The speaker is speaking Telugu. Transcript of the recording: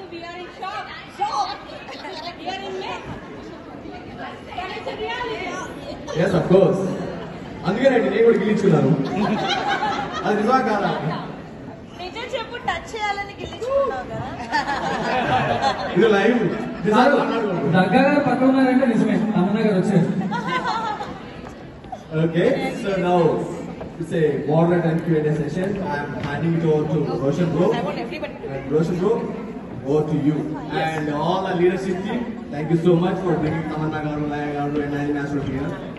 we are in shock. Shock. we are in mess. But it's a reality. Yes of course అందుకేనండి నేను కూడా గెలిచుకున్నాను అది నిజమా కాదా నిజం చెప్పు టచ్ చేయాలని గెలిచుకున్నావు కదా ఇది లైవ్ కాదు, దగ్గర గారు పక్క ఉన్నారంటే నిజమే తమన్నా గారు వచ్చారు okay so now it's a moderate and Q and A session I'm handing it over to Roshan bro I want everybody to And Roshan bro, over to you. And all the leadership team, thank you so much for bringing Tamanna Garu, Laya Garu, and Nine Master here.